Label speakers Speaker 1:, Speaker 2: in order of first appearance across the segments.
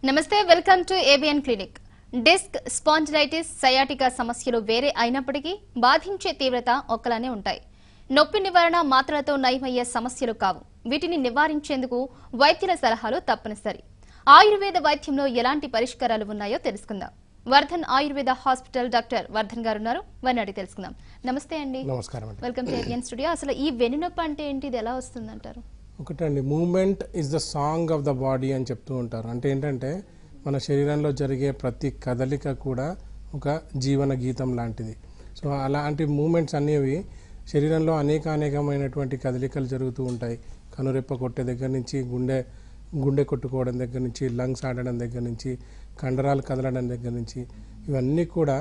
Speaker 1: నమస్తే welcome to ABN clinic disc spondylitis sciatica సమస్యలు వేరే అయినప్పటికీ బాధించే తీవ్రత ఒక్కలానే ఉంటాయి నొప్పి నివారణ మాత్రలతో నయమయ్యే సమస్యలు కావు వీటిని నివారించేందుకు వైద్యుల సలహాలు తప్పనిసరి ఆయుర్వేద వైద్యంలో ఎలాంటి పరిష్కారాలు ఉన్నాయో తెలుసుకుందాం వర్ధన్ ఆయుర్వేద హాస్పిటల్ డాక్టర్ వర్ధన్ గారు ఉన్నారు వారిని అడిగి తెలుసుకుందాం నమస్తే అండి
Speaker 2: నమస్కారం అండి
Speaker 1: వెల్కమ్ టు ఏబిఎన్ స్టూడియో అసలు ఈ వెన్నునొప్పి అంటే ఏంటి ఇది ఎలా వస్తుందంటారు
Speaker 2: ఒకటండి moment is the song of the body అని చెప్తూ ఉంటారు అంటే ఏంటంటే మన శరీరంలో జరిగే ప్రతి కదలిక కూడా ఒక జీవన గీతం లాంటిది సో అలాంటి మూమెంట్స్ అనేవి శరీరంలో అనేక అనేకమైనటువంటి కదలికలు జరుగుతూ ఉంటాయి కనురెప్ప కొట్టే దగ్గర నుంచి గుండె గుండె కొట్టుకోవడం దగ్గర నుంచి లంగ్స్ ఆడడం దగ్గర నుంచి కండరాలు కదలడం దగ్గర నుంచి ఇవన్నీ కూడా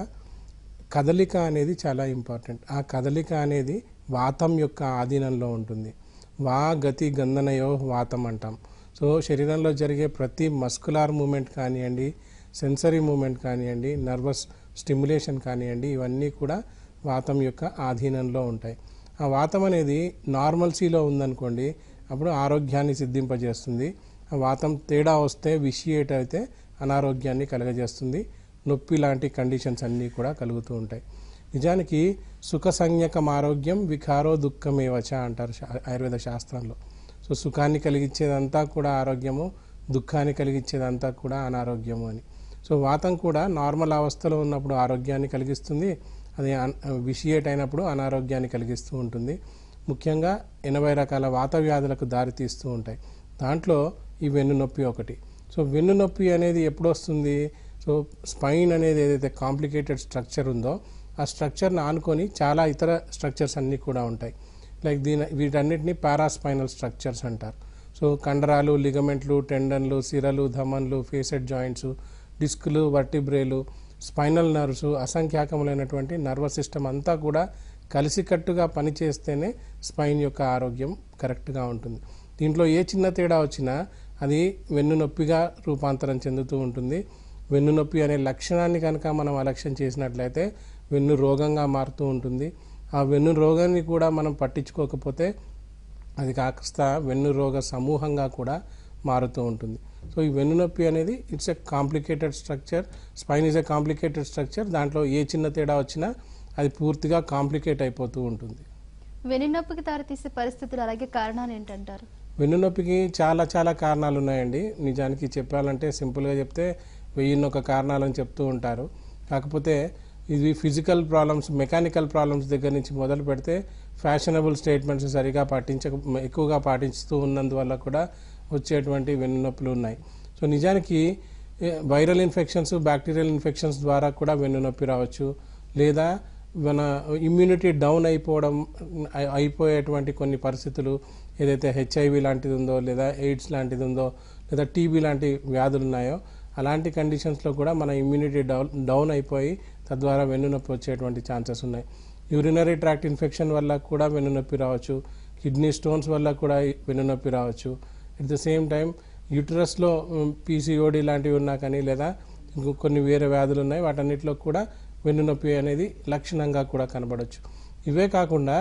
Speaker 2: కదలిక అనేది చాలా ఇంపార్టెంట్ ఆ కదలిక అనేది వాతం యొక్క ఆధీనంలో ఉంటుంది వా గతి గంధనయో వాతం అంటాం సో శరీరంలో జరిగే ప్రతి మస్కులార్ మూమెంట్ కానివ్వండి సెన్సరీ మూమెంట్ కానివ్వండి నర్వస్ స్టిమ్యులేషన్ కానివ్వండి ఇవన్నీ కూడా వాతం యొక్క ఆధీనంలో ఉంటాయి ఆ వాతం అనేది నార్మల్సీలో ఉందనుకోండి అప్పుడు ఆరోగ్యాన్ని సిద్ధింపజేస్తుంది ఆ వాతం తేడా వస్తే విషియేట్ అయితే అనారోగ్యాన్ని కలగజేస్తుంది నొప్పి లాంటి కండిషన్స్ అన్నీ కూడా కలుగుతూ ఉంటాయి నిజానికి సుఖ సంజ్ఞకం ఆరోగ్యం వికారో దుఃఖమేవచ అంటారు శా- ఆయుర్వేద శాస్త్రంలో సో సుఖాన్ని కలిగించేదంతా కూడా ఆరోగ్యము దుఃఖాన్ని కలిగించేదంతా కూడా అనారోగ్యము అని సో వాతం కూడా నార్మల్ అవస్థలో ఉన్నప్పుడు ఆరోగ్యాన్ని కలిగిస్తుంది అది విషియేట్ అయినప్పుడు అనారోగ్యాన్ని కలిగిస్తూ ఉంటుంది ముఖ్యంగా ఎనభై రకాల వాత వ్యాధులకు దారితీస్తూ ఉంటాయి దాంట్లో ఈ వెన్ను నొప్పి ఒకటి సో వెన్ను నొప్పి అనేది ఎప్పుడు వస్తుంది సో స్పైన్ అనేది ఏదైతే కాంప్లికేటెడ్ స్ట్రక్చర్ ఉందో ఆ స్ట్రక్చర్ని ఆనుకొని చాలా ఇతర స్ట్రక్చర్స్ అన్నీ కూడా ఉంటాయి లైక్ దీని వీటన్నిటిని పారాస్పైనల్ స్ట్రక్చర్స్ అంటారు సో కండరాలు లిగమెంట్లు టెండన్లు సిరలు ధమన్లు ఫేసెడ్ జాయింట్స్ డిస్కులు వర్టిబ్రేలు స్పైనల్ నర్వ్స్ అసంఖ్యాకములైనటువంటి నర్వస్ సిస్టమ్ అంతా కూడా కలిసికట్టుగా పనిచేస్తేనే స్పైన్ యొక్క ఆరోగ్యం కరెక్ట్గా ఉంటుంది దీంట్లో ఏ చిన్న తేడా వచ్చినా అది వెన్ను నొప్పిగా రూపాంతరం చెందుతూ ఉంటుంది వెన్ను నొప్పి అనే లక్షణాన్ని కనుక మనం అలక్ష్యం చేసినట్లయితే వెన్ను రోగంగా మారుతూ ఉంటుంది ఆ వెన్ను రోగాన్ని కూడా మనం పట్టించుకోకపోతే అది కాస్త వెన్ను రోగ సమూహంగా కూడా మారుతూ ఉంటుంది సో ఈ వెన్ను నొప్పి అనేది it's a complicated structure spine is a complicated structure దాంట్లో ఏ చిన్న తేడా వచ్చినా అది పూర్తిగా కాంప్లికేట్ అయిపోతూ ఉంటుంది
Speaker 1: వెన్నునొప్పికి దారితీసే పరిస్థితులు అలాగే కారణాలు ఏంటంటారు
Speaker 2: వెన్నునొప్పికి చాలా చాలా కారణాలు ఉన్నాయండి నిజానికి చెప్పాలంటే సింపుల్గా చెప్తే వెయ్యిన్నొక కారణాలని చెప్తూ ఉంటారు కాకపోతే ఇది ఫిజికల్ ప్రాబ్లమ్స్ మెకానికల్ ప్రాబ్లమ్స్ దగ్గర నుంచి మొదలు పెడితే ఫ్యాషనబుల్ స్టేట్మెంట్స్ సరిగా పాటించక ఎక్కువగా పాటిస్తూ ఉన్నందువల్ల కూడా వచ్చేటువంటి వెన్నునొప్పులు ఉన్నాయి సో నిజానికి వైరల్ ఇన్ఫెక్షన్స్ బ్యాక్టీరియల్ ఇన్ఫెక్షన్స్ ద్వారా కూడా వెన్నునొప్పి రావచ్చు లేదా మన ఇమ్యూనిటీ డౌన్ అయిపోవడం అయి- అయిపోయేటువంటి కొన్ని పరిస్థితులు ఏదైతే హెచ్ఐవి లాంటిది ఉందో లేదా ఎయిడ్స్ లాంటిది ఉందో లేదా టీబీ లాంటి వ్యాధులు ఉన్నాయో అలాంటి కండిషన్స్లో కూడా మన ఇమ్యూనిటీ డౌన్ డౌన్ అయిపోయి తద్వారా వెన్నునొప్పి వచ్చేటువంటి ఛాన్సెస్ ఉన్నాయి యూరినరీ ట్రాక్ట్ ఇన్ఫెక్షన్ వల్ల కూడా వెన్నునొప్పి రావచ్చు కిడ్నీ స్టోన్స్ వల్ల కూడా వెన్నునొప్పి రావచ్చు అట్ ద సేమ్ టైం యూటరస్లో పీసీఓడి లాంటివి ఉన్నా కానీ లేదా ఇంకో కొన్ని వేరే వ్యాధులు ఉన్నాయి వాటన్నిటిలో కూడా వెన్నునొప్పి అనేది లక్షణంగా కూడా కనబడవచ్చు ఇవే కాకుండా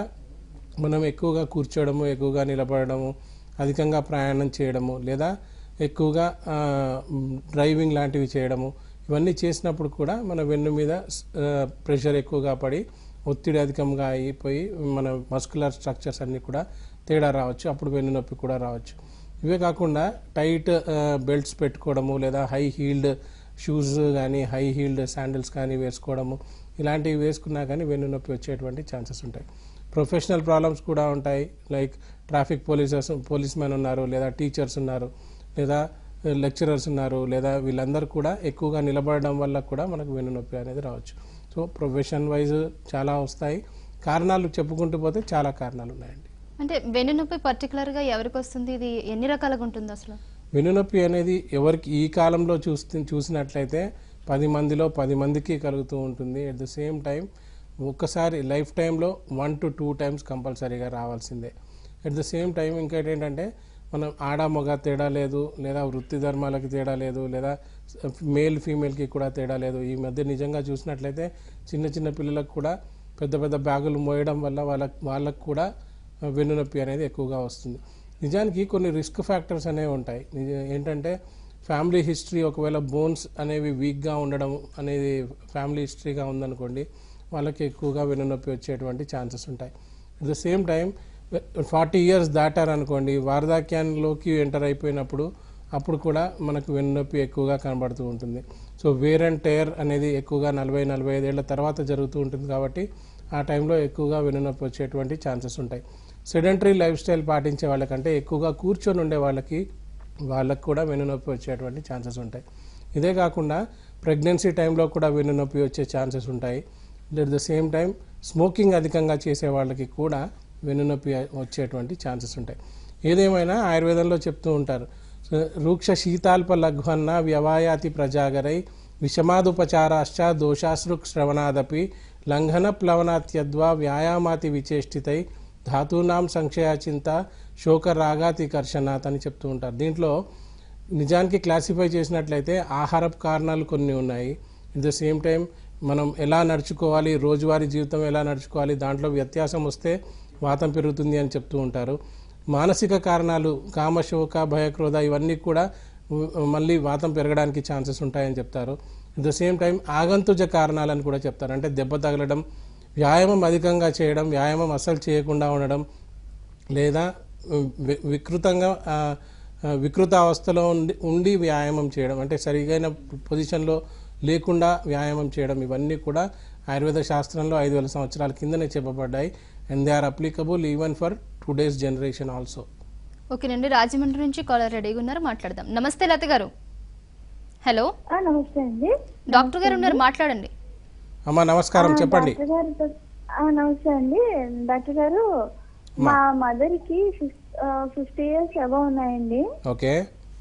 Speaker 2: మనం ఎక్కువగా కూర్చోవడము ఎక్కువగా నిలబడము అధికంగా ప్రయాణం చేయడము లేదా ఎక్కువగా ఆ, మ్, డ్రైవింగ్ లాంటివి చేయడము ఇవన్నీ చేసినప్పుడు కూడా మన వెన్ను మీద ఆ, ప్రెషర్ ఎక్కువగా పడి ఒత్తిడి అధికంగా అయిపోయి మన మస్కులర్ స్ట్రక్చర్స్ అన్నీ కూడా తేడా రావచ్చు అప్పుడు వెన్ను నొప్పి కూడా రావచ్చు ఇవే కాకుండా టైట్ బెల్ట్స్ పెట్టుకోవడము లేదా హై హీల్డ్ షూస్ కానీ హై హీల్డ్ శాండిల్స్ కానీ వేసుకోవడము ఇలాంటివి వేసుకున్నా కానీ వెన్ను నొప్పి వచ్చేటువంటి ఛాన్సెస్ ఉంటాయి ప్రొఫెషనల్ ప్రాబ్లమ్స్ కూడా ఉంటాయి like traffic policers policemen ఉన్నారు లేదా టీచర్స్ ఉన్నారు లేదా లెక్చరర్స్ ఉన్నారు లేదా వీళ్ళందరూ కూడా ఎక్కువగా నిలబడడం వల్ల కూడా మనకు వెన్ను నొప్పి అనేది రావచ్చు సో ప్రొఫెషన్ వైజ్ చాలా వస్తాయి కారణాలు చెప్పుకుంటూ పోతే చాలా కారణాలు ఉన్నాయండి
Speaker 1: అంటే వెన్నునొప్పి పర్టికులర్ గా ఎవరికి వస్తుంది ఇది ఎన్ని రకాలుగా ఉంటుంది అసలు
Speaker 2: వెన్నునొప్పి అనేది ఎవరికి ఈ కాలంలో చూస్తే చూసినట్లయితే పది మందిలో పది మందికి కలుగుతూ ఉంటుంది అట్ ద సేమ్ టైం ఒక్కసారి లైఫ్ టైంలో వన్ టు టూ టైమ్స్ కంపల్సరీగా రావాల్సిందే అట్ ద సేమ్ టైం ఇంకోటి ఏంటంటే మనం ఆడ మగ తేడా లేదు లేదా వృత్తి ధర్మాలకి తేడా లేదు లేదా మేల్ ఫీమేల్కి కూడా తేడా లేదు ఈ మధ్య నిజంగా చూసినట్లయితే చిన్న చిన్న పిల్లలకు కూడా పెద్ద పెద్ద బ్యాగులు మోయడం వల్ల వాళ్ళ వాళ్ళకు కూడా వెన్నునొప్పి అనేది ఎక్కువగా వస్తుంది నిజానికి కొన్ని రిస్క్ ఫ్యాక్టర్స్ అనేవి ఉంటాయి నిజ- ఏంటంటే ఫ్యామిలీ హిస్టరీ ఒకవేళ బోన్స్ అనేవి వీక్గా ఉండడం అనేది ఫ్యామిలీ హిస్టరీగా ఉందనుకోండి వాళ్ళకి ఎక్కువగా వెన్నునొప్పి వచ్చేటువంటి ఛాన్సెస్ ఉంటాయి at the same time forty years దాటారనుకోండి వార్ధాక్యాన్లోకి ఎంటర్ అయిపోయినప్పుడు అప్పుడు కూడా మనకు వెన్నునొప్పి ఎక్కువగా కనబడుతూ ఉంటుంది సో వేర్ అండ్ టైర్ అనేది ఎక్కువగా నలభై నలభై ఐదేళ్ల తర్వాత జరుగుతూ ఉంటుంది కాబట్టి ఆ టైంలో ఎక్కువగా వెన్నునొప్పి వచ్చేటువంటి ఛాన్సెస్ ఉంటాయి సెడెంటరీ లైఫ్ స్టైల్ పాటించే వాళ్ళకంటే ఎక్కువగా కూర్చొని ఉండే వాళ్ళకి వాళ్ళకు కూడా వెన్నునొప్పి వచ్చేటువంటి ఛాన్సెస్ ఉంటాయి ఇదే కాకుండా ప్రెగ్నెన్సీ టైంలో కూడా వెన్నునొప్పి వచ్చే ఛాన్సెస్ ఉంటాయి at the same time smoking అధికంగా చేసే వాళ్ళకి కూడా వెన్నునొప్పి వచ్చేటువంటి ఛాన్సెస్ ఉంటాయి ఏదేమైనా ఆయుర్వేదంలో చెప్తూ ఉంటారు సో, రూక్ష శీతాల్ప లఘ్వన్న వ్యవాయాతి ప్రజాగరై విషమాదుపచారాశ్చ దోషాశ్రుక్ శ్రవణాదపి లంఘన ప్లవనాత్యద్వా వ్యాయామాతి విచేష్టితై ధాతూనాం సంక్షయాచింత శోకరాగాతి కర్షణాత్ అని చెప్తూ ఉంటారు దీంట్లో నిజానికి క్లాసిఫై చేసినట్లయితే ఆహారపు కారణాలు కొన్ని ఉన్నాయి ఇట్ ద సేమ్ టైం మనం ఎలా నడుచుకోవాలి రోజువారీ జీవితం ఎలా నడుచుకోవాలి దాంట్లో వ్యత్యాసం వస్తే వాతం పెరుగుతుంది అని చెప్తూ ఉంటారు మానసిక కారణాలు కామశోక భయక్రోధ ఇవన్నీ కూడా ఉ- మళ్ళీ వాతం పెరగడానికి ఛాన్సెస్ ఉంటాయని చెప్తారు అట్ ద సేమ్ టైం ఆగంతుజ కారణాలని కూడా చెప్తారు అంటే దెబ్బ తగలడం వ్యాయామం అధికంగా చేయడం వ్యాయామం అస్సలు చేయకుండా ఉండడం లేదా వి- వికృతంగా ఆ, ఆ, వికృత అవస్థలో ఉండి ఉండి వ్యాయామం చేయడం అంటే సరిగైన పొజిషన్లో లేకుండా వ్యాయామం చేయడం ఇవన్నీ కూడా ఆయుర్వేద శాస్త్రంలో ఐదు వేల సంవత్సరాల కిందనే చెప్పబడ్డాయి and they are applicable even for today's generation also
Speaker 1: ఓకేనండి రాజమండ్రి నుంచి కాలర్ రెడీగా ఉన్నారు మాట్లాడదాం నమస్తే లత గారు హలో
Speaker 3: ఆ, నమస్తే అండి
Speaker 1: డాక్టర్ గారు ఉన్నారు మాట్లాడండి
Speaker 2: అమ్మా నమస్కారం చెప్పండి
Speaker 3: డాక్టర్ గారు ఆ, నమస్తే అండి డాక్టర్ గారు మా మదర్ కి ఫిఫ్టీ ఇయర్స్ అబౌవ్ ఉన్నాయండి
Speaker 2: ఓకే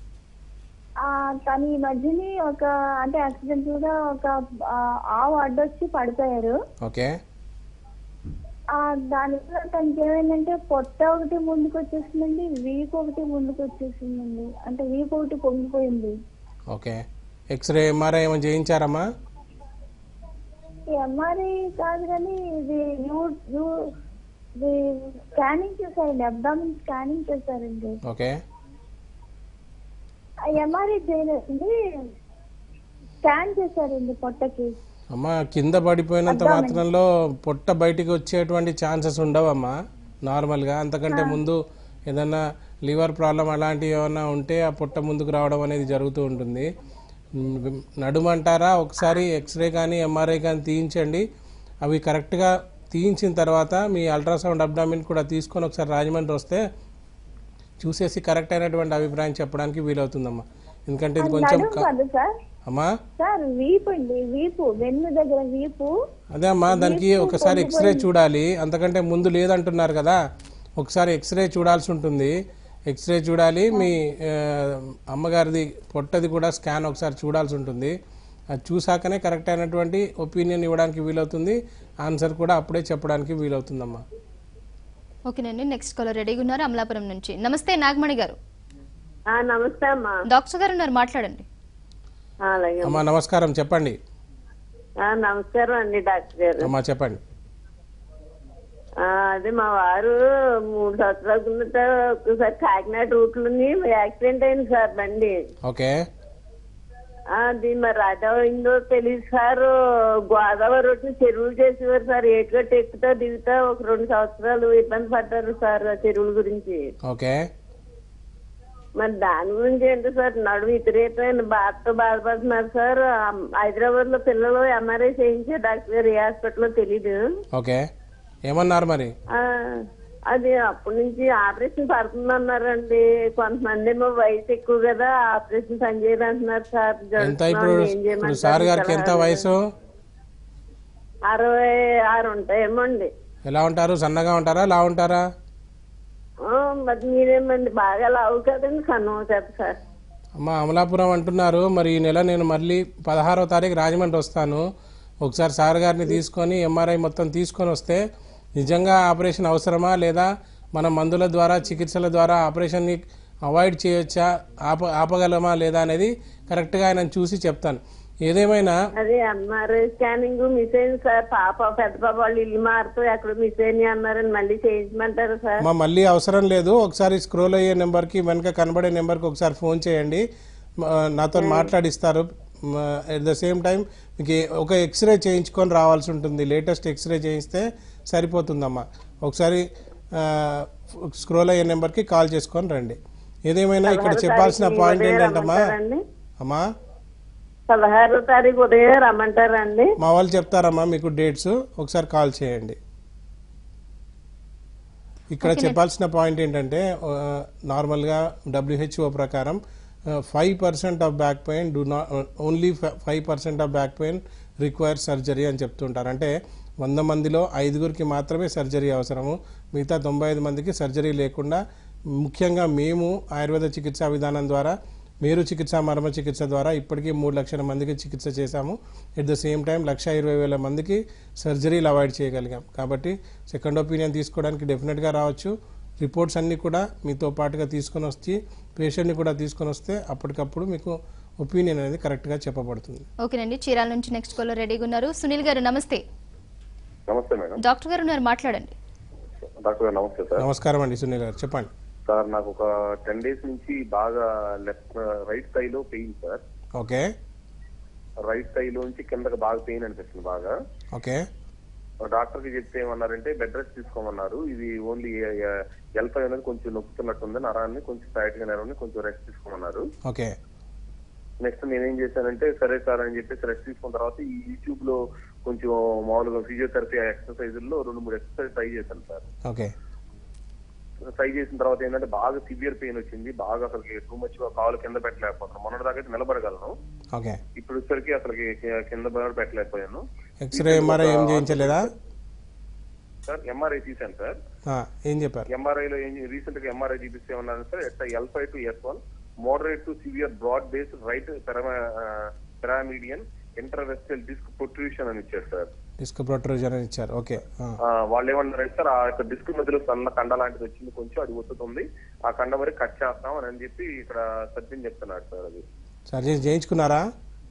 Speaker 3: ఆ, తను ఈ మధ్యని ఒక అంటే యాక్సిడెంటల్ గా ఒక ఆ, ఆవు అడ్డొచ్చి పడిపోయారు
Speaker 2: ఓకే
Speaker 3: ఆ దానివల్ల తనకి ఏమైందంటే పొట్ట ఒకటి ముందుకు వచ్చేసిందండి వీక్ ఒకటి ముందుకు వచ్చేసిందండి అంటే వీక్ ఒకటి పొంగిపోయింది
Speaker 2: ఓకే ఎక్స్రే ఎంఆర్ఐ ఏమైనా చేయించారమ్మా
Speaker 3: ఎంఆర్ఐ కాదు కానీ ఇది యూ యూ ఇది స్కానింగ్ చేశారండి అబ్డామిన్ స్కానింగ్ చేశారండి
Speaker 2: ఓకే
Speaker 3: ఎంఆర్ఐ చేయలేదండి స్కాన్ చేశారండి పొట్టకి
Speaker 2: అమ్మ కింద పడిపోయినంత మాత్రంలో పొట్ట బయటికి వచ్చేటువంటి ఛాన్సెస్ ఉండవమ్మా నార్మల్గా అంతకంటే ముందు ఏదన్నా లివర్ ప్రాబ్లం అలాంటివి ఏమైనా ఉంటే ఆ పొట్ట ముందుకు రావడం అనేది జరుగుతూ ఉంటుంది మ్, నడుమంటారా ఒకసారి ఎక్స్రే కానీ ఎంఆర్ఐ కానీ తీయించండి అవి కరెక్ట్గా తీయించిన తర్వాత మీ అల్ట్రాసౌండ్ అబ్డామిన్ కూడా తీసుకొని ఒకసారి రాజమండ్రి వస్తే చూసేసి కరెక్ట్ అయినటువంటి అభిప్రాయం చెప్పడానికి వీలవుతుందమ్మా ఎందుకంటే ఇది కొంచెం
Speaker 3: నడుము
Speaker 2: క-
Speaker 3: కాదు సార్
Speaker 2: అమ్మా
Speaker 3: సార్ వీపు అండి వీపు వెన్ను దగ్గర వీపు
Speaker 2: అదే అమ్మా దానికి ఒకసారి ఎక్స్రే చూడాలి అంతకంటే ముందు లేదంటున్నారు కదా ఒకసారి ఎక్స్రే చూడాల్సి ఉంటుంది ఎక్స్రే చూడాలి మీ ఆ, అమ్మగారిది పొట్టది కూడా స్కాన్ ఒకసారి చూడాల్సి ఉంటుంది అది చూసాకనే కరెక్ట్ అయినటువంటి ఒపీనియన్ ఇవ్వడానికి వీలవుతుంది ఆన్సర్ కూడా అప్పుడే చెప్పడానికి వీలవుతుందమ్మా
Speaker 1: ఓకేనండి నెక్స్ట్ కాలర్ రెడీగా ఉన్నారు అమలాపురం నుంచి నమస్తే నాగమణి గారు
Speaker 4: ఆ, నమస్తే అమ్మా
Speaker 1: డాక్టర్ గారు ఉన్నారు మాట్లాడండి
Speaker 4: ఆ, అలాగే
Speaker 2: అమ్మా నమస్కారం చెప్పండి
Speaker 4: ఆ, నమస్కారం అండి డాక్టర్ గారు
Speaker 2: అమ్మా చెప్పండి
Speaker 4: ఆ, అదే మా వారు మూడు సంవత్సరాల కిందట ఒకసారి కాకినాడ రూట్ లోని యాక్సిడెంట్ అయింది సార్ బండి
Speaker 2: ఓకే
Speaker 4: ఆ, అది మరి అదో అయిందో తెలియదు సార్ గోదావరి వచ్చి చెరువులు చేసేవారు సార్ ఏటుగట్టు ఎక్కుతా దిగుతా ఒక రెండు సంవత్సరాలు ఇబ్బంది పడ్డారు సార్ ఆ చెరువుల గురించి
Speaker 2: ఓకే
Speaker 4: మరి దాని గురించి ఏంటి సార్ నడుము విపరీతమైన బాధతో బాధపడుతున్నారు సార్ హైదరాబాద్ లో పిల్లలు ఎంఆర్ఐ చేయించే డాక్టర్ గారు ఏ హాస్పిటల్లో తెలీదు
Speaker 2: ఓకే ఏమన్నారు మరి
Speaker 4: ఆ, అది అప్పటి నుంచి ఆపరేషన్ పడుతుంది అన్నారండి కొంతమంది ఏమో వయసు ఎక్కువ కదా ఆపరేషన్ పని చేయదు అంటున్నారు సార్
Speaker 2: ఎంత
Speaker 4: జరుగుతున్నాం,
Speaker 2: ఇప్పుడు
Speaker 4: ఏం
Speaker 2: ఇప్పుడు
Speaker 4: చేయమంటారు
Speaker 2: సార్ గారికి ఎంత
Speaker 4: సలహాలు?
Speaker 2: వయసు
Speaker 4: అరవై ఆరు ఉంటాయేమో అండి
Speaker 2: ఎలా ఉంటారు సన్నగా ఉంటారా లా ఉంటారా
Speaker 4: ఆ, మరి మీరేమండి బాగా లావు కదండి సన్నం చేత సార్
Speaker 2: అమ్మ అమలాపురం అంటున్నారు మరి ఈ నెల నేను మళ్ళీ పదహారో తారీఖు రాజమండ్రి వస్తాను ఒకసారి సార్ గారిని తీసుకొని ఎంఆర్ఐ మొత్తం తీసుకొని వస్తే నిజంగా ఆపరేషన్ అవసరమా లేదా మన మందుల ద్వారా చికిత్సల ద్వారా ఆపరేషన్ని అవాయిడ్ చేయొచ్చా ఆప ఆపగలమా లేదా అనేది కరెక్ట్గా ఆయన చూసి చెప్తాను ఏదేమైనా
Speaker 4: అదే ఎంఆర్ఐ స్కానింగ్ మిస్ అయింది సార్ పాప పెద్ద పాప వాళ్ళు ఇల్లు మారుతూ ఎక్కడ మిస్ అయింది అన్నారని మళ్ళీ చేయించమంటారు సార్
Speaker 2: మా మళ్ళీ అవసరం లేదు ఒకసారి స్క్రోల్ అయ్యే నెంబర్కి వెనక కనబడే నెంబర్కి ఒకసారి ఫోన్ చేయండి ఆ, నాతో మాట్లాడిస్తారు ఎట్ ద సేమ్ టైం మీకు ఏ- ఒక ఎక్స్రే చేయించుకొని రావాల్సి ఉంటుంది లేటెస్ట్ ఎక్స్రే చేయిస్తే సరిపోతుందమ్మా ఒకసారి స్క్రోల్ అయ్యే నెంబర్కి కాల్ చేసుకొని రండి ఏదేమైనా ఇక్కడ
Speaker 4: పదహారు
Speaker 2: చెప్పాల్సిన
Speaker 4: తారీఖు
Speaker 2: పాయింట్
Speaker 4: ఉదయం
Speaker 2: ఏంటంటమ్మా
Speaker 4: రమ్మంటారండి?
Speaker 2: అమ్మా
Speaker 4: పదహారో తారీఖు ఉదయం రమ్మంటారండి
Speaker 2: మా వాళ్ళు చెప్తారమ్మా మీకు డేట్స్ ఒకసారి కాల్ చేయండి ఇక్కడ చెప్పాల్సిన పాయింట్ ఏంటంటే ఆ, నార్మల్గా డబ్ల్యూహెచ్ఓ ప్రకారం five percent of back pain do not only five percent of back pain require surgery అని చెప్తుంటారు అంటే వంద మందిలో ఐదుగురికి మాత్రమే సర్జరీ అవసరము మిగతా తొంభై ఐదు మందికి సర్జరీ లేకుండా ముఖ్యంగా మేము ఆయుర్వేద చికిత్సా విధానం ద్వారా మేరు చికిత్స మర్మ చికిత్స ద్వారా ఇప్పటికీ మూడు లక్షల మందికి చికిత్స చేశాము ఎట్ ద సేమ్ టైం లక్ష ఇరవై వేల మందికి సర్జరీలు అవాయిడ్ చేయగలిగాం కాబట్టి సెకండ్ ఒపీనియన్ తీసుకోవడానికి డెఫినెట్గా రావచ్చు రిపోర్ట్స్ అన్నీ కూడా మీతో పాటుగా తీసుకొని వచ్చి పేషెంట్ని కూడా తీసుకొని వస్తే అప్పటికప్పుడు మీకు ఒపీనియన్ అనేది కరెక్ట్గా చెప్పబడుతుంది
Speaker 1: ఓకేనండి చీరాల నుంచి నెక్స్ట్ కాలర్ రెడీగా ఉన్నారు సునీల్ గారు నమస్తే
Speaker 5: నమస్తే మేడం
Speaker 1: డాక్టర్ గారు ఉన్నారు మాట్లాడండి
Speaker 5: డాక్టర్ గారు నమస్తే సార్
Speaker 2: నమస్కారం అండి సునీల్ గారు చెప్పండి
Speaker 5: సార్ నాకు ఒక టెన్ డేస్ నుంచి బాగా లెఫ్ట్ రైట్ సైడ్ లో pain sir
Speaker 2: okay
Speaker 5: right side నుంచి కిందకి బాగా పెయిన్ అనిపిస్తుంది బాగా
Speaker 2: ఓకే
Speaker 5: డాక్టర్ కి చెప్తే ఏమన్నారంటే బెడ్ రెస్ట్ తీసుకోమన్నారు ఇది ఓన్లీ ఎల్ ఫైవ్ అనేది కొంచెం నొక్కుతున్నట్టుంది నరాన్ని కొంచెం టైట్ గా నరాన్ని కొంచెం రెస్ట్ తీసుకోమన్నారు
Speaker 2: ఓకే
Speaker 5: నెక్స్ట్ నేనేం చేశానంటే సరే సార్ అని చెప్పేసి రెస్ట్ తీసుకున్న తర్వాత ఈ యూట్యూబ్ లో కొంచెం మామూలుగా ఫిజియోథెరపీ ఎక్సర్సైజుల్లో రెండు మూడు ఎక్సర్సైజ్ ట్రై చేశాను సార్
Speaker 2: ఓకే
Speaker 5: ట్రై చేసిన తర్వాత ఏంటంటే బాగా సివియర్ పెయిన్ వచ్చింది బాగా అసలు టూ మచ్ కాలు కింద పెట్టలేకపోతున్నాను మొన్నటి దాకా అయితే నిలబడగలను
Speaker 2: ఓకే
Speaker 5: ఇప్పుడు వచ్చేసరికి అసలు కింద బడ పెట్టలేకపోయాను
Speaker 2: ఎక్స్రే ఎంఆర్ఐ ఏం చేయించలేదా
Speaker 5: సార్ ఎంఆర్ఐ తీశాను సార్
Speaker 2: ఆ, ఏం చెప్పారు
Speaker 5: ఎంఆర్ఐ లో ఏం రీసెంట్ గా ఎంఆర్ఐ చూపిస్తే ఏమన్నారు sir at L five to S one moderate to severe broad base right paramedian intervertebral disc protrusion అని ఇచ్చారు సార్
Speaker 2: డిస్క్ ప్రొట్రూజన్ అని ఇచ్చారు ఓకే ఆ,
Speaker 5: ఆ, వాళ్ళు ఏమన్నారంటే సార్ ఆ యొక్క డిస్క్ మధ్యలో సన్న కండ లాంటిది వచ్చింది కొంచెం అది ఒత్తుతుంది ఆ కండ మరి కట్ చేస్తాం అని అని చెప్పి ఇక్కడ సర్జన్ చెప్తున్నాడు సార్ అది
Speaker 2: సర్జరీ చేయించుకున్నారా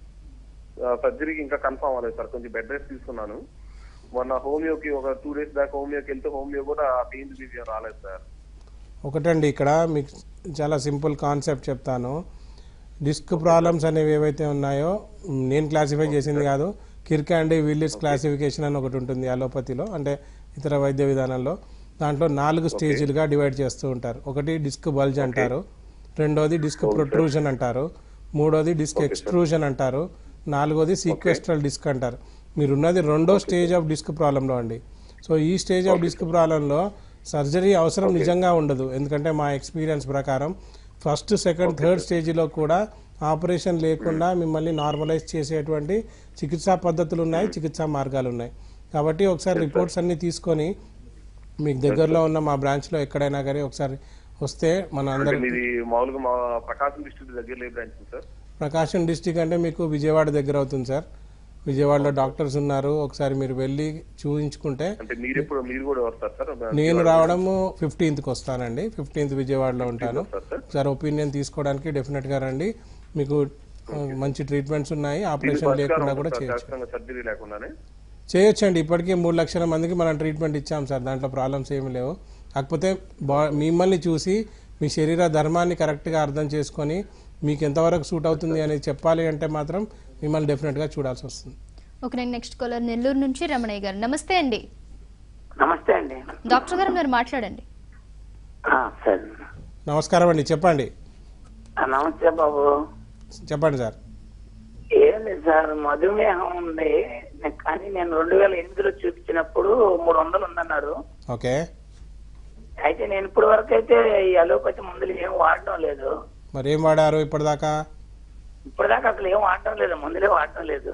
Speaker 5: సర్జరీకి ఇంకా కన్ఫర్మ్ అవ్వలేదు సార్ కొంచెం బెడ్ రెస్ట్ తీసుకున్నాను మొన్న హోమియోకి ఒక టూ డేస్ దాకా హోమియోకి వెళ్తే హోమియో కూడా పెయిన్ రిలీజ్ ఏం రాలేదు సార్
Speaker 2: ఒకటండి ఇక్కడ మీకు చాలా సింపుల్ కాన్సెప్ట్ చెప్తాను డిస్క్ ప్రాబ్లమ్స్ అనేవి ఏవైతే ఉన్నాయో మ్, నేను క్లాసిఫై చేసింది కాదు కిర్కాండి విల్లిస్ క్లాసిఫికేషన్ అని ఒకటి ఉంటుంది అలోపతిలో అంటే ఇతర వైద్య విధానంలో దాంట్లో నాలుగు స్టేజీలుగా డివైడ్ చేస్తూ ఉంటారు ఒకటి డిస్క్ బల్జ్ అంటారు రెండోది డిస్క్ ప్రొట్రూజన్ అంటారు మూడోది డిస్క్ ఎక్స్ట్రూజన్ అంటారు నాలుగోది సీక్వెస్ట్రల్ డిస్క్ అంటారు మీరున్నది రెండో స్టేజ్ ఆఫ్ డిస్క్ ప్రాబ్లంలో అండి సో ఈ స్టేజ్ ఆఫ్ డిస్క్ ప్రాబ్లంలో సర్జరీ అవసరం నిజంగా ఉండదు ఎందుకంటే మా ఎక్స్పీరియన్స్ ప్రకారం ఫస్ట్ సెకండ్ థర్డ్ స్టేజ్లో కూడా ఆపరేషన్ లేకుండా మిమ్మల్ని నార్మలైజ్ చేసేటువంటి చికిత్సా పద్ధతులు ఉన్నాయి చికిత్సా మార్గాలు ఉన్నాయి కాబట్టి ఒకసారి రిపోర్ట్స్ అన్ని తీసుకొని మీకు దగ్గరలో ఉన్న మా బ్రాంచ్లో ఎక్కడైనా కానీ ఒకసారి వస్తే మన
Speaker 5: అంటే
Speaker 2: అందరి
Speaker 5: మీది మామూలుగా మా ప్రకాశం డిస్ట్రిక్ట్ దగ్గర ఏ బ్రాంచ్ సార్
Speaker 2: ప్రకాశం డిస్టిక్ అంటే మీకు విజయవాడ దగ్గర అవుతుంది సార్ విజయవాడలో డాక్టర్స్ ఉన్నారు ఒకసారి మీరు వెళ్ళి చూపించుకుంటే
Speaker 5: అంటే మీరు ఎప్పుడు మీరు కూడా వస్తారు సార్
Speaker 2: నేను రావడము ఫిఫ్టీన్త్కి వస్తానండి ఫిఫ్టీన్త్ విజయవాడలో ఉంటాను
Speaker 5: వస్తారు సార్
Speaker 2: ఒకసారి ఒపీనియన్ తీసుకోవడానికి డెఫినెట్గా రండి మీకు ఆ, మంచి ట్రీట్మెంట్స్ ఉన్నాయి ఆపరేషన్ లేకుండా కూడా చేయొచ్చు
Speaker 5: ఖచ్చితంగా సర్జరీ లేకుండానే
Speaker 2: చేయొచ్చండి ఇప్పటికే మూడు లక్షల మందికి మనం ట్రీట్మెంట్ ఇచ్చాం సార్ దాంట్లో ప్రాబ్లమ్స్ ఏమీ లేవు కాకపోతే బా మిమ్మల్ని చూసి మీ శరీర ధర్మాన్ని కరెక్ట్గా అర్థం చేసుకొని మీకు ఎంతవరకు సూట్ అవుతుంది అనేది చెప్పాలి అంటే మాత్రం మిమ్మల్ని డెఫినెట్గా చూడాల్సి వస్తుంది
Speaker 1: ఓకే నెక్స్ట్ కాలర్ నెల్లూరు నుంచి రమణయ్య గారు నమస్తే అండి
Speaker 6: నమస్తే అండి
Speaker 1: డాక్టర్ గారు మీరు మాట్లాడండి
Speaker 6: ఆ, సరే
Speaker 2: నమస్కారం అండి చెప్పండి
Speaker 6: ఆ, నమస్తే బాబు
Speaker 2: చెప్పండి సార్
Speaker 6: ఏం లేదు సార్ మధుమేహం ఉంది నే- కానీ నేను రెండు వేల ఎనిమిదిలో చూపించినప్పుడు మూడు వందలు ఉందన్నారు
Speaker 2: ఓకే
Speaker 6: అయితే నేను ఇప్పటి వరకు అయితే ఈ అలోపతి మందులు ఏం వాడడం లేదు
Speaker 2: మరి ఏం వాడారు ఇప్పటిదాకా
Speaker 6: ఇప్పటిదాకా అసలు ఏం వాడటం లేదు మందులే వాడటం లేదు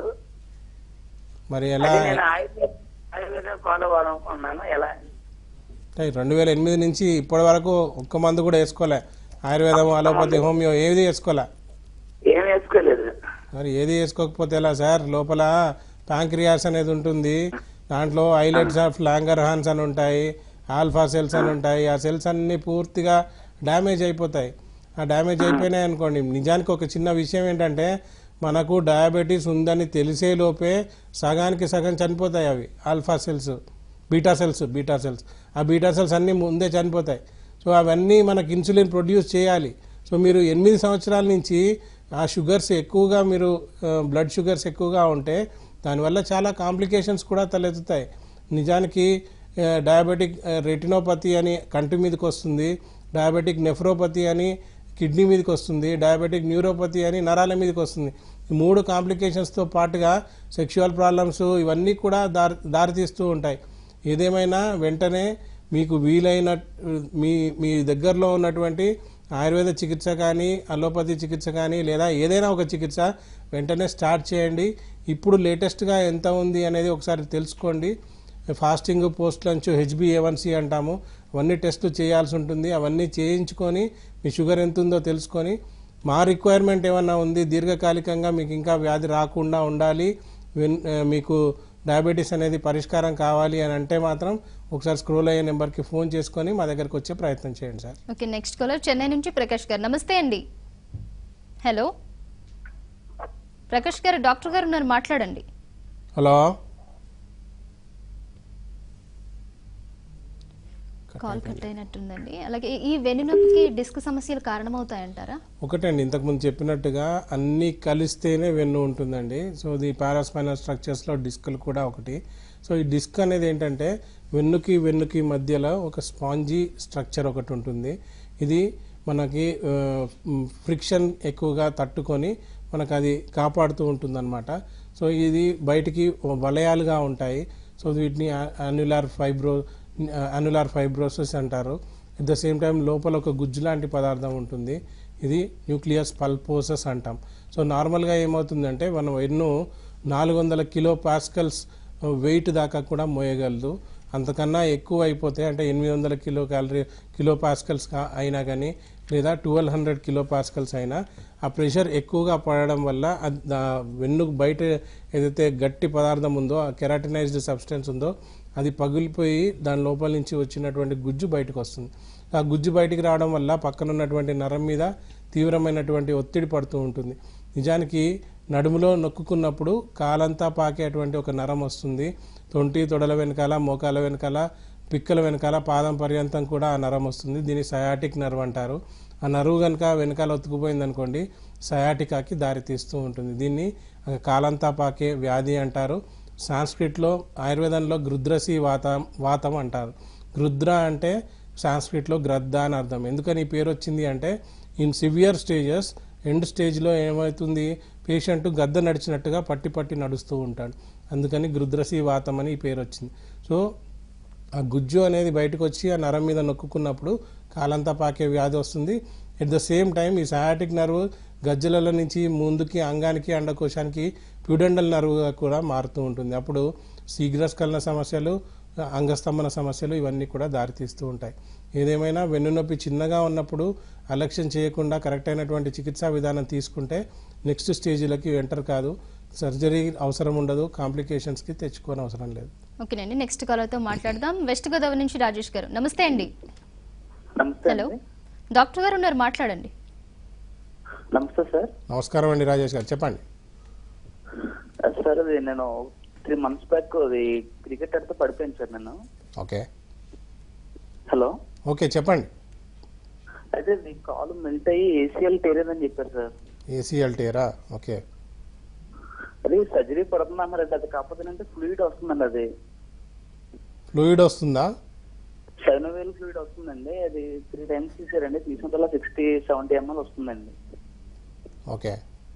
Speaker 2: మరి ఎలా
Speaker 6: అదే నేను ఆయుర్వేద ఆయుర్వేద ఫాలో అవ్వాలనుకున్నాను ఎలా
Speaker 2: రెండు వేల ఎనిమిది నుంచి ఇప్పటి వరకు ఒక్క మందు కూడా వేసుకోలే ఆయుర్వేదం అలోపతి హోమియో ఏది వేసుకోలే
Speaker 6: ఏం వేసుకోలేదు
Speaker 2: మరి ఏది వేసుకోకపోతే ఎలా సార్ లోపల ప్యాంక్రియాస్ అనేది ఉంటుంది దాంట్లో ఐలెట్స్ ఆఫ్ లాంగర్ హాన్స్ అని ఉంటాయి ఆల్ఫా సెల్స్ అని ఉంటాయి ఆ సెల్స్ అన్ని పూర్తిగా డ్యామేజ్ అయిపోతాయి ఆ డ్యామేజ్ అయిపోయినాయి అనుకోండి నిజానికి ఒక చిన్న విషయం ఏంటంటే మనకు డయాబెటీస్ ఉందని తెలిసే లోపే సగానికి సగం చనిపోతాయి అవి alpha cells beta cells beta cells ఆ బీటా సెల్స్ అన్నీ ముందే చనిపోతాయి సో అవన్నీ మనకి ఇన్సులిన్ ప్రొడ్యూస్ చేయాలి సో మీరు ఎనిమిది సంవత్సరాల నుంచి ఆ షుగర్స్ ఎక్కువగా మీరు బ్లడ్ షుగర్స్ ఎక్కువగా ఉంటే దానివల్ల చాలా కాంప్లికేషన్స్ కూడా తలెత్తుతాయి నిజానికి ఆ, డయాబెటిక్ ఆ, రెటినోపతి అని కంటి మీదకి వస్తుంది డయాబెటిక్ నెఫ్రోపతి అని కిడ్నీ మీదకి వస్తుంది డయాబెటిక్ న్యూరోపతి అని నరాల మీదకి వస్తుంది ఈ మూడు కాంప్లికేషన్స్తో పాటుగా సెక్షువల్ ప్రాబ్లమ్స్ ఇవన్నీ కూడా దారి దారితీస్తూ ఉంటాయి ఏదేమైనా వెంటనే మీకు వీలైన మీ మీ దగ్గరలో ఉన్నటువంటి ఆయుర్వేద చికిత్స కానీ అలోపతి చికిత్స కానీ లేదా ఏదైనా ఒక చికిత్స వెంటనే స్టార్ట్ చేయండి ఇప్పుడు లేటెస్ట్గా ఎంత ఉంది అనేది ఒకసారి తెలుసుకోండి ఫాస్టింగ్ పోస్ట్ లంచ్ హెచ్బిఏవన్సి అంటాము అవన్నీ టెస్టులు చేయాల్సి ఉంటుంది అవన్నీ చేయించుకొని మీ షుగర్ ఎంత ఉందో తెలుసుకొని మా రిక్వైర్మెంట్ ఏమన్నా ఉంది దీర్ఘకాలికంగా మీకు ఇంకా వ్యాధి రాకుండా ఉండాలి వెన్- ఆ, మీకు డయాబెటీస్ అనేది పరిష్కారం కావాలి అని అంటే మాత్రం ఒకసారి స్క్రోల్ అయ్యే నెంబర్కి ఫోన్ చేసుకొని మా దగ్గరకు వచ్చే ప్రయత్నం చేయండి sir
Speaker 1: okay next caller Chennai నుంచి ప్రకాష్ గారు నమస్తే అండి హలో ప్రకాష్ గారు డాక్టర్ గారు ఉన్నారు మాట్లాడండి
Speaker 2: హలో
Speaker 1: కాల్ కట్ అయినట్టుందండి అలాగే ఈ- ఈ వెన్నునొప్పికి డిస్క్ సమస్యలు కారణమవుతాయంటారా
Speaker 2: ఒకటండి ఇంతకుముందు చెప్పినట్టుగా అన్నీ కలిస్తేనే వెన్ను ఉంటుందండి సో ది పారాస్పైనల్ స్ట్రక్చర్స్లో డిస్క్లు కూడా ఒకటి సో ఈ డిస్క్ అనేది ఏంటంటే వెన్నుకి వెన్నుకి మధ్యలో ఒక స్పాంజీ స్ట్రక్చర్ ఒకటి ఉంటుంది ఇది మనకి ఫ్రిక్షన్ ఎక్కువగా తట్టుకొని మనకు అది కాపాడుతూ ఉంటుందన్నమాట సో ఇది బయటికి వలయాలుగా ఉంటాయి సో వీటిని అన్యులార్ ఫైబ్రో అన్యులార్ ఫైబ్రోసిస్ అంటారు అట్ ద సేమ్ టైం లోపల ఒక గుజ్జు లాంటి పదార్థం ఉంటుంది ఇది న్యూక్లియస్ పల్పోసస్ అంటాం సో నార్మల్గా ఏమవుతుందంటే మనం ఎన్నో నాలుగు వందల కిలో పాస్కల్స్ వెయిట్ దాకా కూడా మోయగలదు అంతకన్నా ఎక్కువ అయిపోతే అంటే ఎనిమిది వందల కిలో క్యాలరీ కిలో పాస్కల్స్ కా- అయినా కానీ లేదా ట్వెల్వ్ హండ్రెడ్ కిలో పాస్కల్స్ అయినా ఆ ప్రెషర్ ఎక్కువగా పడడం వల్ల అది దా- వెన్నుకు బయట ఏదైతే గట్టి పదార్థం ఉందో ఆ కెరాటినైజ్డ్ సబ్స్టెన్స్ ఉందో అది పగిలిపోయి దాని లోపల నుంచి వచ్చినటువంటి గుజ్జు బయటకు వస్తుంది ఆ గుజ్జు బయటికి రావడం వల్ల పక్కన ఉన్నటువంటి నరం మీద తీవ్రమైనటువంటి ఒత్తిడి పడుతూ ఉంటుంది నిజానికి నడుములో నొక్కుకున్నప్పుడు కాలంతా పాకేటువంటి ఒక నరం వస్తుంది తొంటి తొడల వెనకాల మోకాల వెనకాల పిక్కల వెనకాల పాదం పర్యంతం కూడా ఆ నరం వస్తుంది దీన్ని సయాటిక్ నర్వ్ అంటారు ఆ నరువు కనుక వెనకాల ఒత్తుకుపోయింది అనుకోండి సయాటికాకి దారి తీస్తూ ఉంటుంది దీన్ని ఆ, కాలంతా పాకే వ్యాధి అంటారు సాంస్క్రిట్లో ఆయుర్వేదంలో గృద్రసి వాతం వాతం అంటారు గృద్ర అంటే సాంస్క్రిట్లో గ్రద్ద అని అర్థం ఎందుకని ఈ పేరు వచ్చింది అంటే ఇన్ సివియర్ స్టేజెస్ ఎండ్ స్టేజ్లో ఏమవుతుంది పేషెంట్ గద్ద నడిచినట్టుగా పట్టి పట్టి నడుస్తూ ఉంటాడు అందుకని గృద్రసి వాతం అని ఈ పేరు వచ్చింది సో ఆ గుజ్జు అనేది బయటకు వచ్చి ఆ నరం మీద నొక్కున్నప్పుడు కాలంతా పాకే వ్యాధి వస్తుంది ఎట్ ద సేమ్ టైం ఈ సయాటిక్ నర్వ్ గజ్జలలో నుంచి ముందుకి అంగానికి అండకోశానికి ప్యూడెండల్ నర్వ్గా కూడా మారుతూ ఉంటుంది అప్పుడు శీఘ్రస్ఖలన సమస్యలు అంగస్తంభన సమస్యలు ఇవన్నీ కూడా దారితీస్తూ ఉంటాయి ఏదేమైనా వెన్నునొప్పి చిన్నగా ఉన్నప్పుడు అలక్ష్యం చేయకుండా కరెక్ట్ అయినటువంటి చికిత్సా విధానం తీసుకుంటే నెక్స్ట్ స్టేజీలకి ఎంటర్ కాదు సర్జరీ అవసరం ఉండదు కాంప్లికేషన్స్కి తెచ్చుకోని అవసరం లేదు
Speaker 1: ఓకేనండి నెక్స్ట్ కాలర్తో మాట్లాడదాం వెస్ట్ గోదావరి నుంచి రాజేష్ గారు నమస్తే అండి
Speaker 6: నమస్తే
Speaker 1: హలో
Speaker 6: అండి.
Speaker 1: డాక్టర్ గారు ఉన్నారు మాట్లాడండి
Speaker 6: నమస్తే సార్
Speaker 2: నమస్కారం అండి రాజేష్ గారు చెప్పండి
Speaker 6: సార్ అది నేను త్రీ మంత్స్ బ్యాక్ అది క్రికెట్ ఆడితే పడిపోయాను సార్ నేను
Speaker 2: ఓకే
Speaker 6: హలో
Speaker 2: ఓకే చెప్పండి
Speaker 6: అయితే మీ కాలు మెల్ట్ అయ్యి ఏసీఎల్ టేరేదని చెప్పారు సార్
Speaker 2: ఏసీఎల్ టేరా ఓకే
Speaker 6: అది సర్జరీ పడుతుందన్నారండి అది కాకపోతే అంటే ఫ్లూయిడ్ వస్తుందండి అది
Speaker 2: ఫ్లూయిడ్ వస్తుందా
Speaker 6: సైనోవేల్ ఫ్లూయిడ్ వస్తుందండి అది త్రీ టైమ్స్ తీసారండి తీసుకున్న సిక్స్టీ సెవెంటీ ఎంఎల్ వస్తుందండి
Speaker 2: ఓకే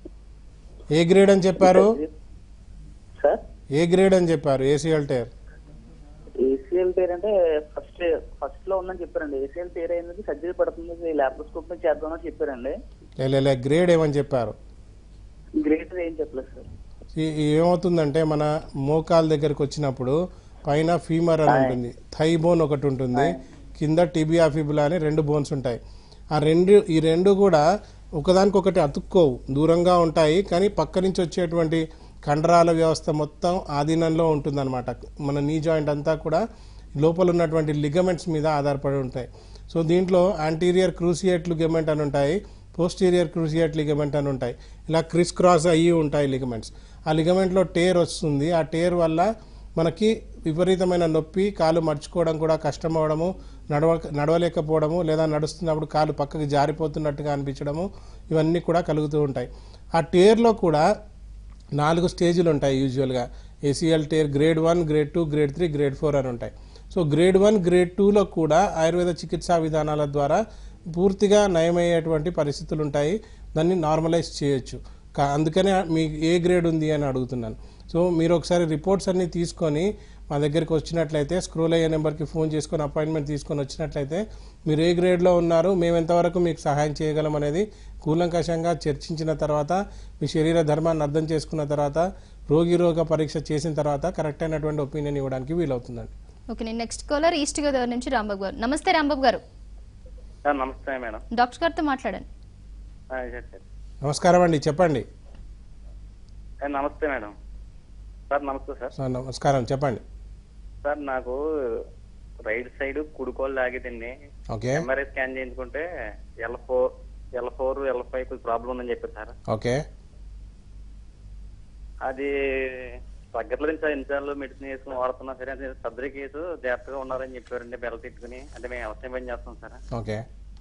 Speaker 2: ఏ గ్రేడ్ అని చెప్పారు
Speaker 6: సార్
Speaker 2: ఏ గ్రేడ్ అని చెప్పారు ఏసీఎల్ టేర్
Speaker 6: ఏసీఎల్ టేర్ అంటే ఫస్ట్ ఫస్ట్ లో ఉందని చెప్పారండి ఏసీఎల్ టేర్ అయినది సర్జరీ పడుతుంది ల్యాప్రోస్కోప్ చేద్దామని చెప్పారండి
Speaker 2: లే గ్రేడ్ ఏమని చెప్పారు
Speaker 6: గ్రేటర్ ఏం చెప్పలేదు సార్
Speaker 2: ఈ- ఈ ఏమవుతుందంటే మన మోకాల దగ్గరకు వచ్చినప్పుడు పైన ఫీమర్ అని ఉంటుంది థై బోన్ ఒకటి ఉంటుంది కింద టిబియా ఫిబులా అని రెండు బోన్స్ ఉంటాయి ఆ రెండు ఈ రెండు కూడా ఒకదానికొకటి అతుక్కోవు దూరంగా ఉంటాయి కానీ పక్క నుంచి వచ్చేటువంటి కండరాల వ్యవస్థ మొత్తం ఆధీనంలో ఉంటుందన్నమాట మన నీ జాయింట్ అంతా కూడా లోపల ఉన్నటువంటి లిగమెంట్స్ మీద ఆధారపడి ఉంటాయి సో దీంట్లో యాంటీరియర్ క్రూసియేట్ లిగమెంట్ అని ఉంటాయి పోస్టీరియర్ క్రూసియేట్ లిగమెంట్ అని ఉంటాయి ఇలా క్రిస్ క్రాస్ అయ్యి ఉంటాయి లిగమెంట్స్ ఆ లిగమెంట్లో టేర్ వస్తుంది ఆ టేర్ వల్ల మనకి విపరీతమైన నొప్పి కాలు మర్చుకోవడం కూడా కష్టం అవడము నడవ నడవలేకపోవడము లేదా నడుస్తున్నప్పుడు కాలు పక్కకి జారిపోతున్నట్టుగా అనిపించడము ఇవన్నీ కూడా కలుగుతూ ఉంటాయి ఆ టేర్లో కూడా నాలుగు స్టేజ్లు ఉంటాయి యూజువల్గా ACL tear grade one grade two grade three grade four అని ఉంటాయి సో గ్రేడ్ వన్ గ్రేడ్ టూలో కూడా ఆయుర్వేద చికిత్సా విధానాల ద్వారా పూర్తిగా నయమయ్యేటువంటి పరిస్థితులు ఉంటాయి దాన్ని నార్మలైజ్ చేయొచ్చు కా- అందుకనే మీకు ఏ గ్రేడ్ ఉంది అని అడుగుతున్నాను సో మీరు ఒకసారి రిపోర్ట్స్ అన్ని తీసుకొని మా దగ్గరికి వచ్చినట్లయితే స్క్రోల్ అయ్యే నెంబర్కి ఫోన్ చేసుకొని అపాయింట్మెంట్ తీసుకొని వచ్చినట్లయితే మీరు ఏ గ్రేడ్లో ఉన్నారు మేము ఎంతవరకు మీకు సహాయం చేయగలం అనేది కూలంకషంగా చర్చించిన తర్వాత మీ శరీర ధర్మాన్ని అర్థం చేసుకున్న తర్వాత రోగి రోగ పరీక్ష చేసిన తర్వాత కరెక్ట్ అయినటువంటి ఒపీనియన్ ఇవ్వడానికి వీలవుతుందండి
Speaker 1: ఓకే నేను నెక్స్ట్ కాలర్ ఈస్ట్ గోదావరి నుంచి రాంబాబు గారు నమస్తే రాంబాబు గారు
Speaker 7: సార్ నమస్తే మేడం
Speaker 1: డాక్టర్ గారితో మాట్లాడండి
Speaker 7: ఆ, సార్ సార్
Speaker 2: నమస్కారం అండి చెప్పండి
Speaker 7: ఏ, నమస్తే మేడం సార్ నమస్తే సార్
Speaker 2: సార్ నమస్కారం చెప్పండి
Speaker 7: సార్ నాకు రైట్ సైడ్ కుడుకోలు లాగేదండి
Speaker 2: ఓకే
Speaker 7: ఎంఆర్ఐ స్కాన్ చేయించుకుంటే L four L four L five problem ఉందని చెప్పారు సార్
Speaker 2: ఓకే
Speaker 7: అది తగ్గట్లేదు సార్ ఎన్నిసార్లు మెడిసిన్ వేసుకుని వాడుతున్నా సరే అది సర్జరీ కేసు జాగ్రత్తగా ఉన్నారని చెప్పారండి బెల్ట్ తిట్టుకుని అంటే మేము అవసరం పని చేస్తాం సార్
Speaker 2: ఓకే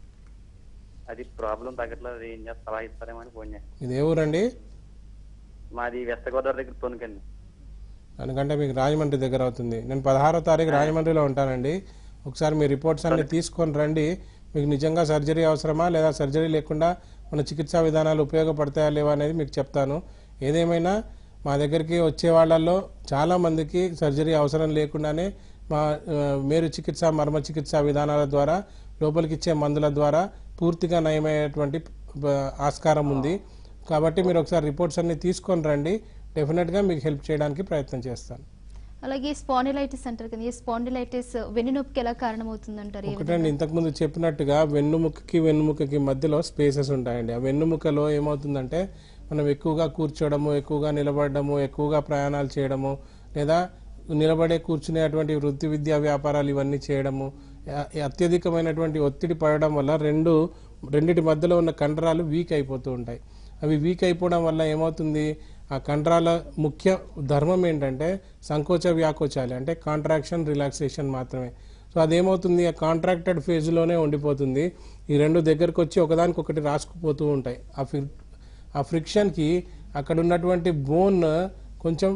Speaker 7: అది ప్రాబ్లం తగ్గట్లేదు అది ఏం చేస్తారు సలహా ఇస్తారేమో అని ఫోన్ చేస్తాం
Speaker 2: ఇది ఏ ఊరండి
Speaker 7: మాది వెస్ట్ గోదావరి దగ్గర తొనుకండి
Speaker 2: ఎందుకంటే మీకు రాజమండ్రి దగ్గర అవుతుంది నేను పదహారో తారీఖు రాజమండ్రిలో ఉంటానండి ఒకసారి మీ రిపోర్ట్స్ అన్ని తీసుకొని రండి మీకు నిజంగా సర్జరీ అవసరమా లేదా సర్జరీ లేకుండా మన చికిత్సా విధానాలు ఉపయోగపడతాయా లేవా అనేది మీకు చెప్తాను ఏదేమైనా మా దగ్గరికి వచ్చే వాళ్ళల్లో చాలా మందికి సర్జరీ అవసరం లేకుండానే మా ఆ, మేరు చికిత్స మర్మ చికిత్సా విధానాల ద్వారా లోపలికి ఇచ్చే మందుల ద్వారా పూర్తిగా నయమయ్యేటువంటి ఆ, ఆస్కారం ఉంది కాబట్టి మీరు ఒకసారి రిపోర్ట్స్ అన్ని తీసుకొని రండి డెఫినెట్గా మీకు హెల్ప్ చేయడానికి ప్రయత్నం చేస్తాను
Speaker 1: అలాగే స్పాండిలైటిస్ అంటారు కదా ఈ స్పాండిలైటిస్ వెన్నునొప్పికి ఎలా కారణమవుతుందంటారు ఏ
Speaker 2: ఒకటండి ఇంతకుముందు చెప్పినట్టుగా వెన్నుముకకి వెన్నుముకకి మధ్యలో స్పేసెస్ ఉంటాయండి ఆ వెన్నుముకలో ఏమవుతుందంటే మనం ఎక్కువగా కూర్చోవడము ఎక్కువగా నిలబడము ఎక్కువగా ప్రయాణాలు చేయడము లేదా నిలబడే కూర్చునే అటువంటి వృత్తి విద్యా వ్యాపారాలు ఇవన్నీ చేయడము అ- అత్యధికమైనటువంటి ఒత్తిడి పడడం వల్ల రెండు రెండిటి మధ్యలో ఉన్న కండరాలు వీక్ అయిపోతూ ఉంటాయి అవి వీక్ అయిపోవడం వల్ల ఏమవుతుంది ఆ కండరాల ముఖ్య ధర్మం ఏంటంటే సంకోచ వ్యాకోచాలి అంటే కాంట్రాక్షన్ రిలాక్సేషన్ మాత్రమే సో అదేమవుతుంది ఆ కాంట్రాక్టెడ్ ఫేజ్లోనే ఉండిపోతుంది ఈ రెండు దగ్గరకు వచ్చి ఒకదానికొకటి రాసుకుపోతూ ఉంటాయి ఆ ఫి ఆ ఫ్రిక్షన్కి అక్కడ ఉన్నటువంటి బోన్ కొంచెం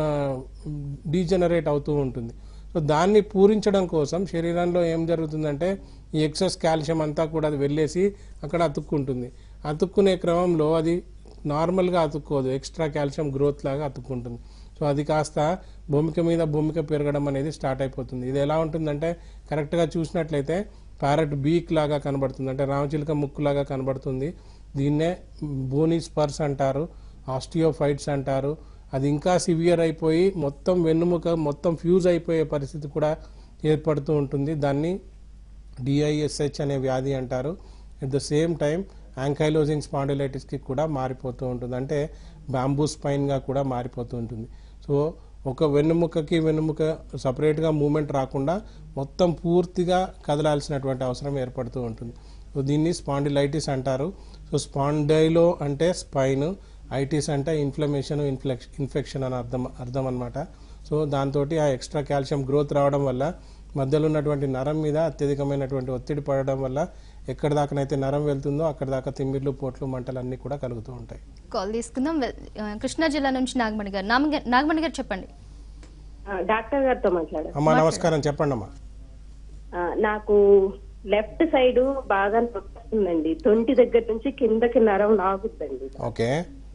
Speaker 2: డీజనరేట్ అవుతూ ఉంటుంది సో దాన్ని పూరించడం కోసం శరీరంలో ఏం జరుగుతుందంటే ఈ ఎక్సెస్ కాల్షియం అంతా కూడా అది వెళ్ళేసి అక్కడ అతుక్కుంటుంది అతుక్కునే క్రమంలో అది నార్మల్గా అతుక్కోదు ఎక్స్ట్రా కాల్షియం గ్రోత్ లాగా అతుక్కుంటుంది సో అది కాస్త భూమిక మీద భూమిక పెరగడం అనేది స్టార్ట్ అయిపోతుంది ఇది ఎలా ఉంటుందంటే కరెక్ట్గా చూసినట్లయితే ప్యారెట్ బీక్ లాగా కనబడుతుంది అంటే రామచిలుక ముక్కు లాగా కనబడుతుంది దీన్నే బోనీ స్పర్స్ అంటారు ఆస్టియోఫైట్స్ అంటారు అది ఇంకా సివియర్ అయిపోయి మొత్తం వెన్నుముక మొత్తం ఫ్యూజ్ అయిపోయే పరిస్థితి కూడా ఏర్పడుతూ ఉంటుంది దాన్ని డిఐఎస్హెచ్ అనే వ్యాధి అంటారు at the same time ankylosing స్పాండిలైటిస్కి కూడా మారిపోతూ ఉంటుంది అంటే బ్యాంబూ స్పైన్గా కూడా మారిపోతూ ఉంటుంది సో ఒక వెన్నుముకకి వెన్నుముక సపరేట్గా మూమెంట్ రాకుండా మొత్తం పూర్తిగా కదలాల్సినటువంటి అవసరం ఏర్పడుతూ ఉంటుంది సో దీన్ని స్పాండిలైటిస్ అంటారు సో స్పాండైలో అంటే స్పైన్ ఐటిస్ అంటే ఇన్ఫ్లమేషన్ ఇన్ఫ్లెక్ ఇన్ఫెక్షన్ అని అర్థం అర్థం అనమాట సో దాంతో ఆ ఎక్స్ట్రా కాల్షియం గ్రోత్ రావడం వల్ల మధ్యలో ఉన్నటువంటి నరం మీద అత్యధికమైనటువంటి ఒత్తిడి పడడం వల్ల ఎక్కడి దాకానైతే నరం వెళ్తుందో అక్కడి దాకా తిమ్మిర్లు పోట్లు మంటలు అన్నీ కూడా కలుగుతూ ఉంటాయి
Speaker 1: కాల్ తీసుకుందాం వెల్- ఆ, కృష్ణా జిల్లా నుంచి నాగమణి గారు నాగమణి- నాగమణి గారు చెప్పండి
Speaker 8: ఆ, డాక్టర్ గారితో మాట్లాడారు
Speaker 2: అమ్మా నమస్కారం చెప్పండి అమ్మా
Speaker 8: ఆ, నాకు లెఫ్ట్ సైడ్ బాగా నొప్పిస్తుందండి తొంటి దగ్గర నుంచి కిందకి నరం లాగుద్దండి
Speaker 2: ఓకే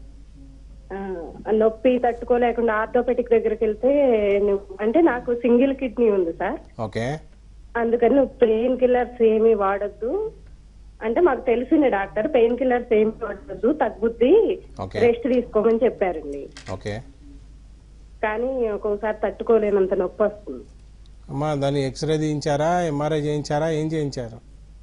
Speaker 8: ఆ, ఆ నొప్పి తట్టుకోలేకుండా ఆర్థోపెటిక్ దగ్గరికి వెళ్తే నువ్వు- అంటే నాకు సింగిల్ కిడ్నీ ఉంది సార్
Speaker 2: ఓకే
Speaker 8: అందుకని నువ్వు పెయిన్ కిల్లర్స్ ఏమి వాడద్దు అంటే మాకు తెలిసిన డాక్టర్ పెయిన్ కిల్లర్స్ ఏమి వాడద్దు తగ్గుద్ది
Speaker 2: ఓకే.
Speaker 8: రెస్ట్ తీసుకోమని చెప్పారండి
Speaker 2: ఓకే
Speaker 8: కానీ ఒక్కొక్కసారి తట్టుకోలేనంత నొప్పి వస్తుంది
Speaker 2: అమ్మా దాన్ని ఎక్స్రే తీయించారా ఎంఆర్ఐ చేయించారా ఏం చేయించారు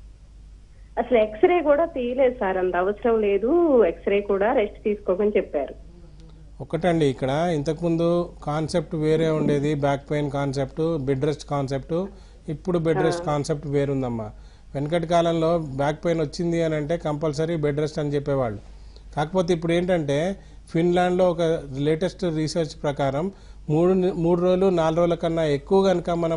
Speaker 8: అసలు ఎక్స్రే కూడా తీయలేదు సార్ అంత అవసరం లేదు ఎక్స్రే కూడా రెస్ట్ తీసుకోమని చెప్పారు
Speaker 2: ఒకటండి ఇక్కడ ఇంతకుముందు కాన్సెప్ట్ వేరే ఉండేది back pain concept bed rest concept ఇప్పుడు బెడ్ రెస్ట్ కాన్సెప్ట్ వేరుందమ్మా వెనకటి కాలంలో బ్యాక్ పెయిన్ వచ్చింది అని అంటే కంపల్సరీ బెడ్ రెస్ట్ అని చెప్పేవాళ్ళు కాకపోతే ఇప్పుడు ఏంటంటే ఫిన్లాండ్లో ఒక లేటెస్ట్ రీసెర్చ్ ప్రకారం మూడు ని- మూడు రోజులు నాలుగు రోజుల కన్నా ఎక్కువ కనుక మనం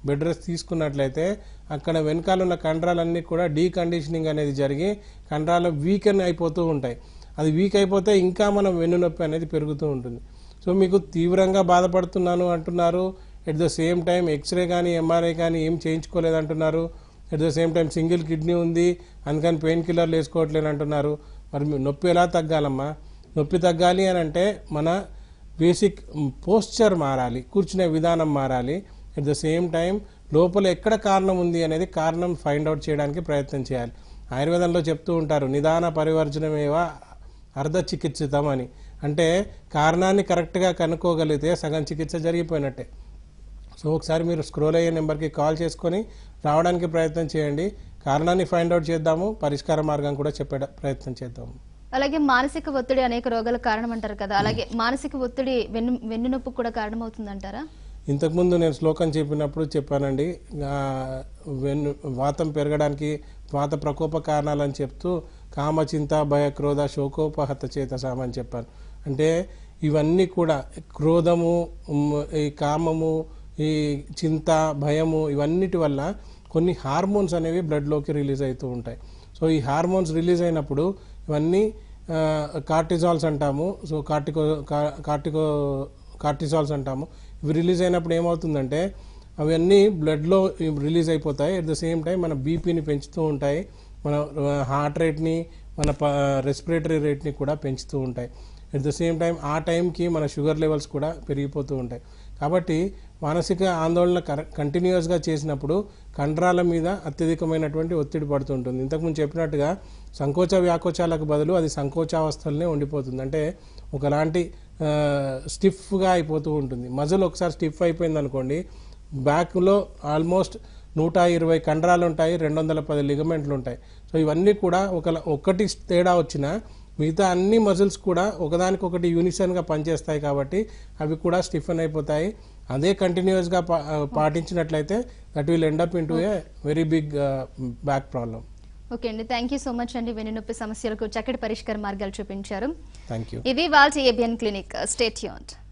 Speaker 2: బెడ్ రెస్ట్ తీసుకున్నట్లయితే అక్కడ వెనకాల ఉన్న కండరాలన్నీ కూడా డీకండిషనింగ్ అనేది జరిగి కండరాలు వీకెన్ అయిపోతూ ఉంటాయి అది వీక్ అయిపోతే ఇంకా మనం వెన్నునొప్పి అనేది పెరుగుతూ ఉంటుంది సో మీకు తీవ్రంగా బాధపడుతున్నాను అంటున్నారు at the same time X-ray కానీ ఎంఆర్ఐ కానీ ఏం చేయించుకోలేదు అంటున్నారు at the same time single kidney ఉంది అందుకని పెయిన్ కిల్లర్లు వేసుకోవట్లేదు అంటున్నారు మరి మీ నొప్పి ఎలా తగ్గాలమ్మా నొప్పి తగ్గాలి అని అంటే మన బేసిక్ పోస్చర్ మారాలి కూర్చునే విధానం మారాలి ఎట్ ద సేమ్ టైం లోపల ఎక్కడ కారణం ఉంది అనేది కారణం ఫైండ్ అవుట్ చేయడానికి ప్రయత్నం చేయాలి ఆయుర్వేదంలో చెప్తూ ఉంటారు నిదాన పరివర్జనమేవా అర్ధ చికిత్సితం అని అంటే కారణాన్ని కరెక్ట్గా కనుక్కోగలిగితే సగం చికిత్స జరిగిపోయినట్టే సో ఒకసారి మీరు స్క్రోల్ అయ్యే నెంబర్కి కాల్ చేసుకొని రావడానికి ప్రయత్నం చేయండి కారణాన్ని ఫైండ్ అవుట్ చేద్దాము పరిష్కార మార్గం కూడా చెప్పే ప్రయత్నం చేద్దాము
Speaker 1: అలాగే మానసిక ఒత్తిడి అనేక రోగాల కారణం అంటారు కదా అలాగే మానసిక ఒత్తిడి వెన్ను వెన్నునొప్పి కూడా కారణమవుతుందంటారా
Speaker 2: ఇంతకుముందు నేను శ్లోకం చెప్పినప్పుడు చెప్పానండి ఆ, వెన్ను వాతం పెరగడానికి వాత ప్రకోప కారణాలని చెప్తూ కామచింత భయ క్రోధ శోకోపహత చేతసామ అని చెప్పాను అంటే ఇవన్నీ కూడా క్రోధము ఉమ్, ఈ కామము ఈ చింత భయము ఇవన్నిటి వల్ల కొన్ని హార్మోన్స్ అనేవి బ్లడ్లోకి రిలీజ్ అవుతూ ఉంటాయి సో ఈ హార్మోన్స్ రిలీజ్ అయినప్పుడు ఇవన్నీ కార్టిజాల్స్ అంటాము సో కార్టికో కా- కార్టికో కార్టిసాల్స్ అంటాము ఇవి రిలీజ్ అయినప్పుడు ఏమవుతుందంటే అవన్నీ బ్లడ్లో రిలీజ్ అయిపోతాయి అట్ ద సేమ్ టైం మన బీపీని పెంచుతూ ఉంటాయి మన హార్ట్ రేట్ని మన రెస్పిరేటరీ రేట్ని కూడా పెంచుతూ ఉంటాయి అట్ ద సేమ్ టైం ఆ టైంకి మన షుగర్ లెవెల్స్ కూడా పెరిగిపోతూ ఉంటాయి కాబట్టి మానసిక ఆందోళన కంటిన్యూస్గా చేసినప్పుడు కండరాల మీద అత్యధికమైనటువంటి ఒత్తిడి పడుతుంటుంది ఇంతకుముందు చెప్పినట్టుగా సంకోచ వ్యాకోచాలకు బదులు అది సంకోచావస్థలనే ఉండిపోతుంది అంటే ఒకలాంటి స్టిఫ్గా అయిపోతూ ఉంటుంది మజిల్ ఒకసారి స్టిఫ్ అయిపోయింది అనుకోండి బ్యాక్లో ఆల్మోస్ట్ నూట ఇరవై కండరాలు ఉంటాయి రెండు వందల పది లిగమెంట్లు ఉంటాయి సో ఇవన్నీ కూడా ఒక ఒక్కటి తేడా వచ్చినా మిగతా అన్ని మజిల్స్ కూడా ఒకదానికొకటి యూనిసన్గా పనిచేస్తాయి కాబట్టి అవి కూడా స్టిఫన్ అయిపోతాయి అదే కంటిన్యూస్గా పాటించినట్లయితే that will end up into a very big back problem
Speaker 1: okay అండి థ్యాంక్ యూ సో మచ్ అండి వెన్నునొప్పి సమస్యలకు చక్కటి పరిష్కార మార్గాలు చూపించారు
Speaker 2: థ్యాంక్ యూ
Speaker 1: ఇది వాల్చి ఏబియన్ క్లినిక్ స్టేట్ యూన్